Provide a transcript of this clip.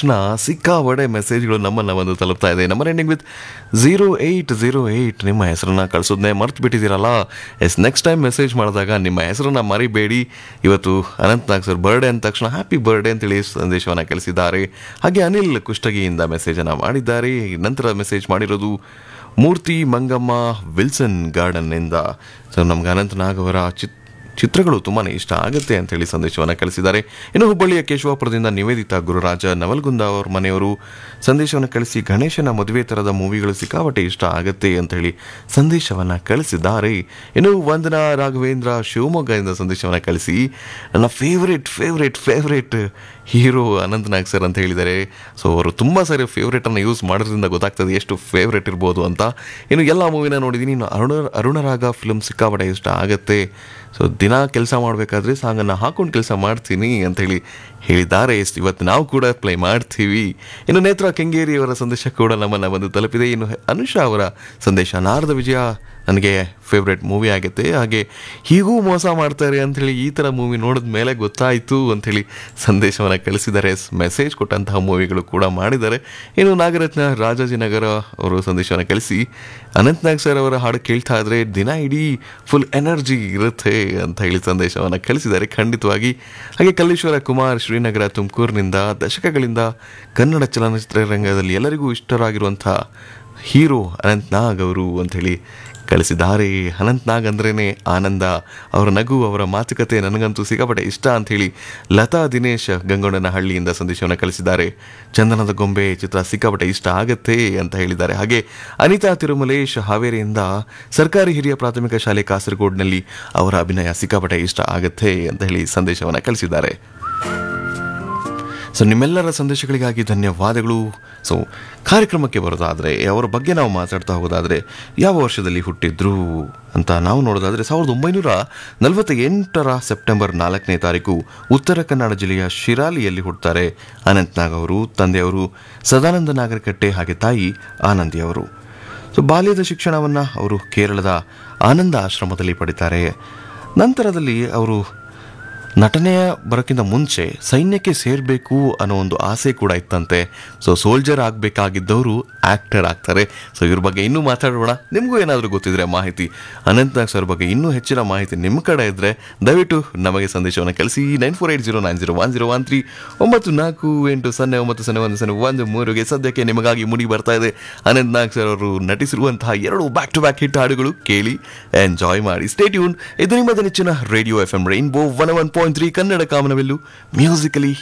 ತಕ್ಷಣ ಸಿಕ್ಕಾಬಡೆ ಮೆಸೇಜ್ಗಳು ನಮ್ಮನ್ನು ಒಂದು ತಲುಪ್ತಾ ಇದೆ number ending with zero eight zero eight ನಿಮ್ಮ ಹೆಸರನ್ನ ಕಳಿಸೋದನ್ನೇ ಮರ್ತು ಬಿಟ್ಟಿದ್ದೀರಲ್ಲ ಎಸ್ ನೆಕ್ಸ್ಟ್ ಟೈಮ್ ಮೆಸೇಜ್ ಮಾಡಿದಾಗ ನಿಮ್ಮ ಹೆಸರನ್ನ ಮರಿಬೇಡಿ ಇವತ್ತು ಅನಂತನಾಗ್ ಸರ್ ಬರ್ಡೇ ಅಂದ ತಕ್ಷಣ ಹ್ಯಾಪಿ ಬರ್ಡೇ ಅಂತೇಳಿ ಸಂದೇಶವನ್ನು ಕಳಿಸಿದ್ದಾರೆ ಹಾಗೆ ಅನಿಲ್ ಕುಷ್ಟಗಿಯಿಂದ ಮೆಸೇಜನ್ನು ಮಾಡಿದ್ದಾರೆ ನಂತರ ಮೆಸೇಜ್ ಮಾಡಿರೋದು ಮೂರ್ತಿ ಮಂಗಮ್ಮ ವಿಲ್ಸನ್ ಗಾರ್ಡನ್ನಿಂದ ಸೊ ನಮ್ಗೆ ಅನಂತನಾಗ್ ಅವರ ಚಿತ್ ಚಿತ್ರಗಳು ತುಂಬಾ ಇಷ್ಟ ಆಗುತ್ತೆ ಅಂತೇಳಿ ಸಂದೇಶವನ್ನು ಕಳಿಸಿದ್ದಾರೆ ಇನ್ನು ಹುಬ್ಬಳ್ಳಿಯ ಕೇಶವಾಪುರದಿಂದ ನಿವೇದಿತಾ ಗುರುರಾಜ ನವಲ್ಗುಂದ ಅವ್ರ ಮನೆಯವರು ಸಂದೇಶವನ್ನು ಕಳಿಸಿ ಗಣೇಶನ ಮದುವೆ ಥರದ ಮೂವಿಗಳು ಸಿಕ್ಕಾಪಟ್ಟೆ ಇಷ್ಟ ಆಗುತ್ತೆ ಅಂತ ಹೇಳಿ ಸಂದೇಶವನ್ನು ಕಳಿಸಿದ್ದಾರೆ ಇನ್ನು ವಂದನಾ ರಾಘವೇಂದ್ರ ಶಿವಮೊಗ್ಗದಿಂದ ಸಂದೇಶವನ್ನು ಕಳಿಸಿ ನನ್ನ favourite favourite favourite hero Anantnag sir ಅಂತ ಹೇಳಿದ್ದಾರೆ ಸೊ ಅವರು ತುಂಬ ಸಾರಿ ಫೇವ್ರೇಟನ್ನು ಯೂಸ್ ಮಾಡೋದ್ರಿಂದ ಗೊತ್ತಾಗ್ತದೆ ಎಷ್ಟು ಫೇವ್ರೇಟ್ ಇರ್ಬೋದು ಅಂತ ಇನ್ನು ಎಲ್ಲ ಮೂವಿನ ನೋಡಿದ್ದೀನಿ ಇನ್ನು ಅರುಣ ಅರುಣರಾಗ ಫಿಲ್ಮ್ ಸಿಕ್ಕಾಪಟ್ಟೆ ಇಷ್ಟ ಆಗುತ್ತೆ ಸೊ ದಿನ ಕೆಲಸ ಮಾಡಬೇಕಾದ್ರೆ ಸಾಂಗನ್ನು ಹಾಕೊಂಡು ಕೆಲಸ ಮಾಡ್ತೀನಿ ಅಂತೇಳಿ ಹೇಳಿದ್ದಾರೆ ಇವತ್ತು ನಾವು ಕೂಡ ಪ್ಲೇ ಮಾಡ್ತೀವಿ ಇನ್ನು ನೇತ್ರ ಕೆಂಗೇರಿ ಅವರ ಸಂದೇಶ ಕೂಡ ನಮ್ಮನ್ನು ಬಂದು ತಲುಪಿದೆ ಇನ್ನು ಅನುಷಾ ಅವರ ಸಂದೇಶ ನಾರದ ವಿಜಯ ನನಗೆ ಫೇವ್ರೆಟ್ ಮೂವಿ ಆಗುತ್ತೆ ಹಾಗೆ ಹೀಗೂ ಮೋಸ ಮಾಡ್ತಾರೆ ಅಂಥೇಳಿ ಈ ಥರ ಮೂವಿ ನೋಡಿದ ಮೇಲೆ ಗೊತ್ತಾಯಿತು ಅಂಥೇಳಿ ಸಂದೇಶವನ್ನು ಕಳಿಸಿದ್ದಾರೆ ಮೆಸೇಜ್ ಕೊಟ್ಟಂತಹ ಮೂವಿಗಳು ಕೂಡ ಮಾಡಿದ್ದಾರೆ ಇನ್ನು ನಾಗರತ್ನ ರಾಜಾಜಿನಗರ ಅವರು ಸಂದೇಶವನ್ನು ಕಳಿಸಿ ಅನಂತನಾಗ್ ಸರ್ ಅವರ ಹಾಡು ಕೇಳ್ತಾ ಇದ್ರೆ ದಿನ ಇಡೀ ಫುಲ್ ಎನರ್ಜಿ ಇರುತ್ತೆ ಅಂತ ಹೇಳಿ ಸಂದೇಶವನ್ನು ಕಳಿಸಿದ್ದಾರೆ ಖಂಡಿತವಾಗಿ ಹಾಗೆ ಕಲ್ಲೇಶ್ವರ ಕುಮಾರ್ ಶ್ರೀನಗರ ತುಮಕೂರಿನಿಂದ ದಶಕಗಳಿಂದ ಕನ್ನಡ ಚಲನಚಿತ್ರರಂಗದಲ್ಲಿ ಎಲ್ಲರಿಗೂ ಇಷ್ಟರಾಗಿರುವಂಥ ಹೀರೋ ಅನಂತ್ನಾಗ್ ಅವರು ಅಂಥೇಳಿ ಕಳಿಸಿದ್ದಾರೆ ಅನಂತ್ನಾಗ್ ಅಂದ್ರೇ ಆನಂದ ಅವರ ನಗು ಅವರ ಮಾತುಕತೆ ನನಗಂತೂ ಸಿಕ್ಕಾಪಟ್ಟೆ ಇಷ್ಟ ಅಂಥೇಳಿ ಲತಾ ದಿನೇಶ್ ಗಂಗೊಣ್ಣನಹಳ್ಳಿಯಿಂದ ಸಂದೇಶವನ್ನು ಕಳಿಸಿದ್ದಾರೆ ಚಂದನದ ಗೊಂಬೆ ಚಿತ್ರ ಸಿಕ್ಕಾಪಟ್ಟೆ ಇಷ್ಟ ಆಗತ್ತೆ ಅಂತ ಹೇಳಿದ್ದಾರೆ ಹಾಗೆ ಅನಿತಾ ತಿರುಮಲೇಶ್ ಹಾವೇರಿಯಿಂದ ಸರ್ಕಾರಿ ಹಿರಿಯ ಪ್ರಾಥಮಿಕ ಶಾಲೆ ಕಾಸರಗೋಡ್ನಲ್ಲಿ ಅವರ ಅಭಿನಯ ಸಿಕ್ಕಾಪಟ್ಟೆ ಇಷ್ಟ ಆಗತ್ತೆ ಅಂತ ಹೇಳಿ ಸಂದೇಶವನ್ನು ಕಳಿಸಿದ್ದಾರೆ ಸೊ ನಿಮ್ಮೆಲ್ಲರ ಸಂದೇಶಗಳಿಗಾಗಿ ಧನ್ಯವಾದಗಳು ಸೊ ಕಾರ್ಯಕ್ರಮಕ್ಕೆ ಬರೋದಾದರೆ ಅವರ ಬಗ್ಗೆ ನಾವು ಮಾತಾಡ್ತಾ ಹೋಗೋದಾದರೆ ಯಾವ ವರ್ಷದಲ್ಲಿ ಹುಟ್ಟಿದ್ರು ಅಂತ ನಾವು ನೋಡೋದಾದರೆ ಸಾವಿರದ ಒಂಬೈನೂರ ನಲವತ್ತ ಎಂಟರ ಸೆಪ್ಟೆಂಬರ್ ನಾಲ್ಕನೇ ತಾರೀಕು ಉತ್ತರ ಕನ್ನಡ ಜಿಲ್ಲೆಯ ಶಿರಾಲಿಯಲ್ಲಿ ಹುಟ್ಟುತ್ತಾರೆ ಅನಂತ್ನಾಗ್ ಅವರು ತಂದೆಯವರು ಸದಾನಂದ ನಾಗರಕಟ್ಟೆ ಹಾಗೆ ತಾಯಿ ಆನಂದಿ ಅವರು ಸೊ ಬಾಲ್ಯದ ಶಿಕ್ಷಣವನ್ನು ಅವರು ಕೇರಳದ ಆನಂದ ಆಶ್ರಮದಲ್ಲಿ ಪಡಿತಾರೆ ನಂತರದಲ್ಲಿ ಅವರು ನಟನೆಯ ಬರೋಕ್ಕಿಂತ ಮುಂಚೆ ಸೈನ್ಯಕ್ಕೆ ಸೇರಬೇಕು ಅನ್ನೋ ಒಂದು ಆಸೆ ಕೂಡ ಇತ್ತಂತೆ ಸೊ ಸೋಲ್ಜರ್ ಆಗಬೇಕಾಗಿದ್ದವರು ಆ್ಯಕ್ಟರ್ ಆಗ್ತಾರೆ ಸೊ ಇವ್ರ ಬಗ್ಗೆ ಇನ್ನೂ ಮಾತಾಡೋಣ ನಿಮಗೂ ಏನಾದರೂ ಗೊತ್ತಿದ್ರೆ ಮಾಹಿತಿ ಅನಂತನಾಗ್ ಸರ್ ಬಗ್ಗೆ ಇನ್ನೂ ಹೆಚ್ಚಿನ ಮಾಹಿತಿ ನಿಮ್ಮ ಕಡೆ ಇದ್ದರೆ ದಯವಿಟ್ಟು ನಮಗೆ ಸಂದೇಶವನ್ನು ಕಳಿಸಿ nine four eight zero nine zero one zero one three ಒಂಬತ್ತು ನಾಲ್ಕು ಎಂಟು ಸೊನ್ನೆ ಒಂಬತ್ತು ಸೊನ್ನೆ ಒಂದು ಸೊನ್ನೆ ಒಂದು ಮೂರುಗೆ ಸದ್ಯಕ್ಕೆ ನಿಮಗಾಗಿ ಮುಡಿ ಬರ್ತಾ ಇದೆ ಅನಂತನಾಗ್ ಸರ್ ಅವರು ನಟಿಸಿರುವಂತಹ ಎರಡು ಬ್ಯಾಕ್ ಟು ಬ್ಯಾಕ್ ಹಿಟ್ ಹಾಡುಗಳು ಕೇಳಿ ಎಂಜಾಯ್ ಮಾಡಿ ಸ್ಟೇಟ್ಯೂನ್ ಇದು ನಿಮ್ಮದ ನೆಚ್ಚಿನ radio F M rainbow one one point three Kannada Kamanabillu musically